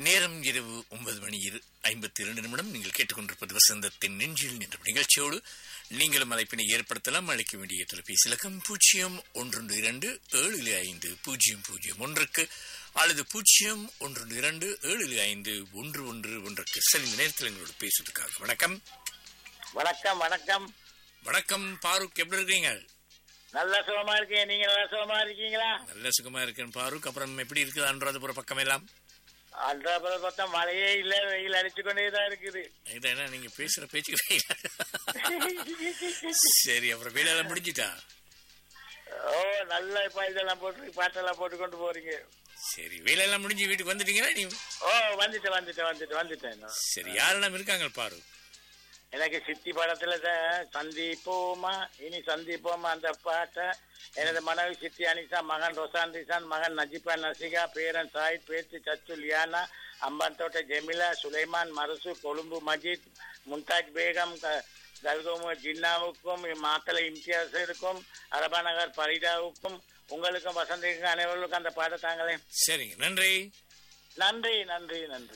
நேரம் இரவு ஒன்பது மணி இரு ஐம்பத்தி இரண்டு நிமிடம் நீங்கள் கேட்டுக்கொண்டிருப்பது வசந்தத்தின் நெஞ்சில் என்ற நிகழ்ச்சியோடு நீங்களும் அழைப்பினை ஏற்படுத்தலாம் அழைக்க வேண்டிய தொலைபேசி இலக்கம் பூஜ்ஜியம் ஒன்று இரண்டு ஏழு ஐந்து பூஜ்ஜியம் பூஜ்ஜியம் ஒன்றுக்கு அல்லது பூஜ்ஜியம் ஒன்று இரண்டு ஏழு ஐந்து ஒன்று ஒன்று ஒன்றுக்கு சரி இந்த நேரத்தில் எங்களோட பேசுவதற்காக வணக்கம் வணக்கம் வணக்கம் வணக்கம் பாரூக் எப்படி இருக்கீங்க நல்ல சுகமா இருக்கேன் நீங்க நல்ல சுகமா இருக்கீங்களா நல்ல சுகமா இருக்கேன் பாரூக் அப்புறம் எப்படி இருக்குது அன்றாதபுர பக்கம் எல்லாம் அன்றாபுரம் பார்த்தா மழையே இல்ல வெயில் அடிச்சு கொண்டே தான் இருக்குது இது என்ன நீங்க பேசுற பேச்சுக்கு சரி அப்புறம் வேலையெல்லாம் முடிஞ்சிட்டா ஓ நல்ல இப்ப இதெல்லாம் போட்டு பாட்டெல்லாம் போட்டு கொண்டு போறீங்க சரி வேலையெல்லாம் முடிஞ்சு வீட்டுக்கு வந்துட்டீங்களா நீ ஓ வந்துட்டேன் வந்துட்டேன் வந்துட்டு வந்துட்டேன் சரி யாரெல்லாம் இருக்காங்க பாரு எனக்கு சித்தி படத்துல தான் சந்திப்போமா இனி சந்திப்போமா அந்த பாட்டை எனது மனைவி சித்தி அனிசா மகன் ரொசான் ரிசான் மகன் நஜிபா நசிகா பேரன் சாயித் பேச்சு சச்சு லியானா அம்பந்தோட்ட ஜெமிலா சுலைமான் மருசு கொழும்பு மஜித் மும்தாஜ் பேகம் க- கல்கோமு ஜின்னாவுக்கும் மாத்தலை இம்தியாஸிற்கும் அரபாநகர் பரிதாவுக்கும் உங்களுக்கும் வசந்திக்கும் அனைவருக்கும் அந்த பாட்டை தாங்களே சரிங்க நன்றி நன்றி நன்றி நன்றி